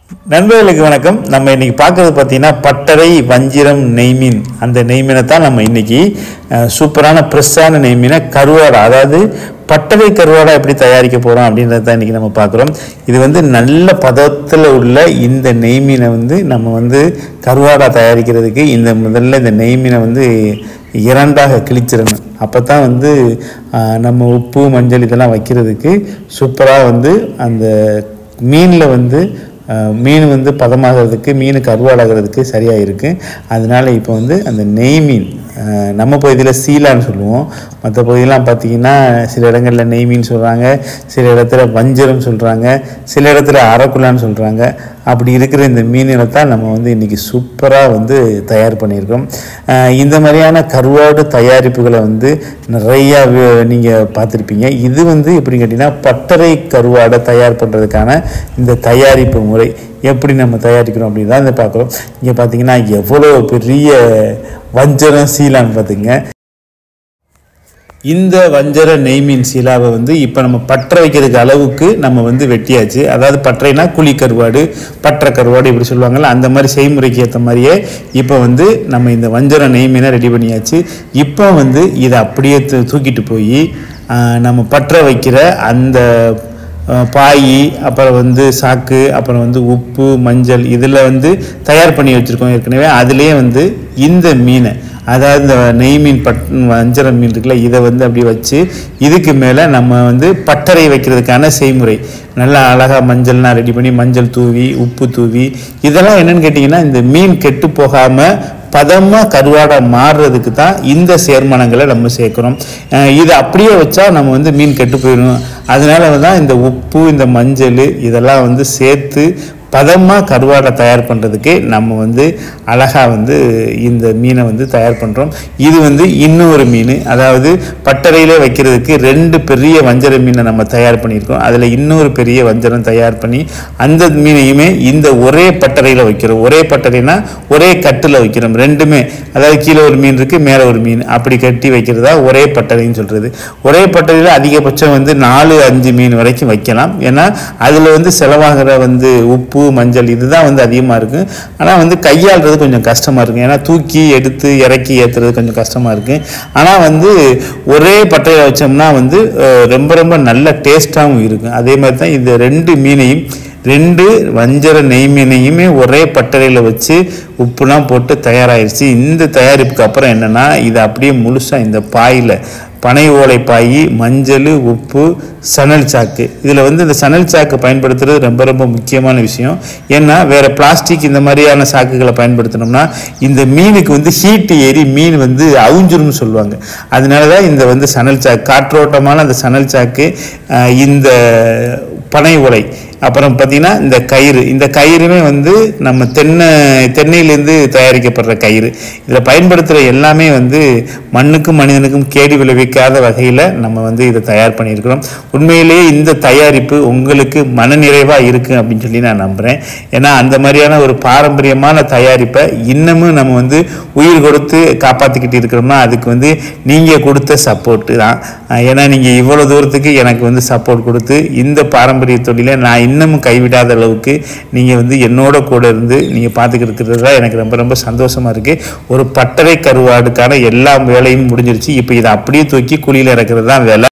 நண்பர்களுக்கு வணக்கம் நம்ம இன்னைக்கு பார்க்கறது பார்த்தீங்கன்னா பட்டறை வஞ்சிரம் நெய்மீன் அந்த நெய்மீனை தான் நம்ம இன்னைக்கு அஹ், சூப்பரான ஃப்ரெஷ்ஷான நெய்மீனை கருவாடை அதாவது பட்டறை கருவாடை எப்படி தயாரிக்க போகிறோம் அப்படின்றத தான் இன்றைக்கி நம்ம பார்க்குறோம் இது வந்து நல்ல பதத்தில் உள்ள இந்த நெய்மீனை வந்து நம்ம வந்து கருவாடை தயாரிக்கிறதுக்கு இந்த முதல்ல இந்த நெய்மீனை வந்து இரண்டாக கிழிச்சிடணும் அப்போ தான் வந்து ஆஹ், நம்ம உப்பு மஞ்சள் இதெல்லாம் வைக்கிறதுக்கு சூப்பராக வந்து அந்த மீனில் வந்து ஆஹ், மீன் வந்து பதமாகிறதுக்கு மீன் கருவாடாகிறதுக்கு சரியாக இருக்குது அதனால இப்போ வந்து அந்த நெய் மீன் ஆஹ், நம்ம பகுதியில் சீலான்னு சொல்லுவோம் மற்ற பகுதியெலாம் பார்த்தீங்கன்னா சில இடங்களில் நெய் மீன் சொல்கிறாங்க சில இடத்துல வஞ்சரம் சொல்கிறாங்க சில இடத்துல அரக்குலான்னு சொல்கிறாங்க அப்படி இருக்கிற இந்த மீன்களை தான் நம்ம வந்து இன்றைக்கி சூப்பராக வந்து தயார் பண்ணியிருக்கோம் ஆஹ், இந்த மாதிரியான கருவாடு தயாரிப்புகளை வந்து நிறையா நீங்கள் பார்த்துருப்பீங்க இது வந்து எப்படி கேட்டிங்கன்னா பட்டறை கருவாடை தயார் பண்ணுறதுக்கான இந்த தயாரிப்பு முறை எப்படி நம்ம தயாரிக்கிறோம் அப்படின்னு தான் இதை பார்க்குறோம் இங்கே பார்த்தீங்கன்னா எவ்வளோ பெரிய வஞ்சரம் சீலான்னு பார்த்துங்க இந்த வஞ்சர நெய்மீன் சீலாவை வந்து இப்போ நம்ம பற்ற வைக்கிறதுக்கு அளவுக்கு நம்ம வந்து வெட்டியாச்சு அதாவது பற்றைனா குழி கருவாடு பற்ற கருவாடு இப்படி சொல்லுவாங்கல்ல அந்த மாதிரி செய்முறைக்கு ஏற்ற மாதிரியே இப்போ வந்து நம்ம இந்த வஞ்சர நெய்மீனை ரெடி பண்ணியாச்சு இப்போ வந்து இதை அப்படியே தூ- தூக்கிட்டு போய் நம்ம பற்ற வைக்கிற அந்த அஹ், பாய் அப்புறம் வந்து சாக்கு அப்புறம் வந்து உப்பு மஞ்சள் இதில் வந்து தயார் பண்ணி வச்சுருக்கோம் ஏற்கனவே அதுலேயே வந்து இந்த மீனை அதாவது இந்த நெய் மீன் பட் வஞ்சர மீன் இருக்குல்ல இதை வந்து அப்படி வச்சு இதுக்கு மேலே நம்ம வந்து பட்டறை வைக்கிறதுக்கான செய்முறை நல்லா அழகாக மஞ்சள்லாம் ரெடி பண்ணி மஞ்சள் தூவி உப்பு தூவி இதெல்லாம் என்னன்னு கேட்டிங்கன்னா இந்த மீன் கெட்டு போகாமல் பதமாக கருவாடை மாறுறதுக்கு தான் இந்த சேர்மானங்களை நம்ம சேர்க்குறோம் அஹ் இது அப்படியே வச்சா நம்ம வந்து மீன் கெட்டு போயிடும் அதனால தான் இந்த உப்பு இந்த மஞ்சள் இதெல்லாம் வந்து சேர்த்து பதமாக கருவாடை தயார் பண்ணுறதுக்கு நம்ம வந்து அழகாக வந்து இந்த மீனை வந்து தயார் பண்ணுறோம் இது வந்து இன்னொரு மீன் அதாவது பட்டறையிலே வைக்கிறதுக்கு ரெண்டு பெரிய வஞ்சர மீனை நம்ம தயார் பண்ணியிருக்கோம் அதில் இன்னொரு பெரிய வஞ்சரம் தயார் பண்ணி அந்த மீனையுமே இந்த ஒரே பட்டறையில் வைக்கிறோம் ஒரே பட்டறைனா ஒரே கட்டில் வைக்கிறோம் ரெண்டுமே அதாவது கீழே ஒரு மீன் இருக்குது மேலே ஒரு மீன் அப்படி கட்டி வைக்கிறதா ஒரே பட்டறைன்னு சொல்கிறது ஒரே பட்டறையில் அதிகபட்சம் வந்து நாலு அஞ்சு மீன் வரைக்கும் வைக்கலாம் ஏன்னா அதில் வந்து செலவாகிற வந்து உப்பு மஞ்சள் இதுதான் வந்து அதிகமாக இருக்குது ஆனால் வந்து கையாளுறது கொஞ்சம் கஷ்டமாக இருக்கும் ஏன்னா தூக்கி எடுத்து இறக்கி ஏற்றுறது கொஞ்சம் கஷ்டமாக இருக்குது ஆனால் வந்து ஒரே பட்டையில் வச்சோம்னா வந்து அஹ், ரொம்ப ரொம்ப நல்ல டேஸ்ட்டாகவும் இருக்கும் அதே மாதிரி தான் இந்த ரெண்டு மீனையும் ரெண்டு வஞ்சர நெய் மீனையுமே ஒரே பட்டறையில் வச்சு உப்புலாம் போட்டு தயாராகிடுச்சு இந்த தயாரிப்புக்கு அப்புறம் என்னென்னா இதை அப்படியே முழுசாக இந்த பாயில் பனை ஓலை பாய் மஞ்சள் உப்பு சணல் சாக்கு இதில் வந்து இந்த சணல் சாக்கு பயன்படுத்துறது ரொம்ப ரொம்ப முக்கியமான விஷயம் ஏன்னா வேறு பிளாஸ்டிக் இந்த மாதிரியான சாக்குகளை பயன்படுத்தினோம்னா இந்த மீனுக்கு வந்து ஹீட் ஏறி மீன் வந்து அவுஞ்சிரும்னு சொல்லுவாங்க அதனால தான் இந்த வந்து சணல் சாக்கு காற்றோட்டமான அந்த சணல் சாக்கு ஆஹ், இந்த பனை ஓலை அப்புறம் பார்த்தீங்கன்னா இந்த கயிறு இந்த கயிறுமே வந்து நம்ம தென்னை தென்னையிலேருந்து தயாரிக்கப்படுற கயிறு இதில் பயன்படுத்துகிற எல்லாமே வந்து மண்ணுக்கும் மனிதனுக்கும் கேடு விளைவிக்காத வகையில் நம்ம வந்து இதை தயார் பண்ணியிருக்கிறோம் உண்மையிலேயே இந்த தயாரிப்பு உங்களுக்கு மனநிறைவாக இருக்குது அப்படின்னு சொல்லி நான் நம்புகிறேன் ஏன்னா அந்த மாதிரியான ஒரு பாரம்பரியமான தயாரிப்பை இன்னமும் நம்ம வந்து உயிர் கொடுத்து காப்பாற்றிக்கிட்டு இருக்கிறோம்னா அதுக்கு வந்து நீங்கள் கொடுத்த சப்போர்ட்டு தான் அஹ் ஏன்னா நீங்கள் இவ்வளோ தூரத்துக்கு எனக்கு வந்து சப்போர்ட் கொடுத்து இந்த பாரம்பரிய தொழிலை நான் இன்னமும் கைவிடாத அளவுக்கு நீங்கள் வந்து என்னோட கூட இருந்து நீங்கள் பார்த்துக்கிட்டு இருக்கிறது தான் எனக்கு ரொம்ப ரொம்ப சந்தோஷமாக இருக்குது ஒரு பட்டறை கருவாடுக்கான எல்லா வேலையும் முடிஞ்சிருச்சு இப்போ இதை அப்படியே தூக்கி குழியில் இறக்குறது தான் வேலை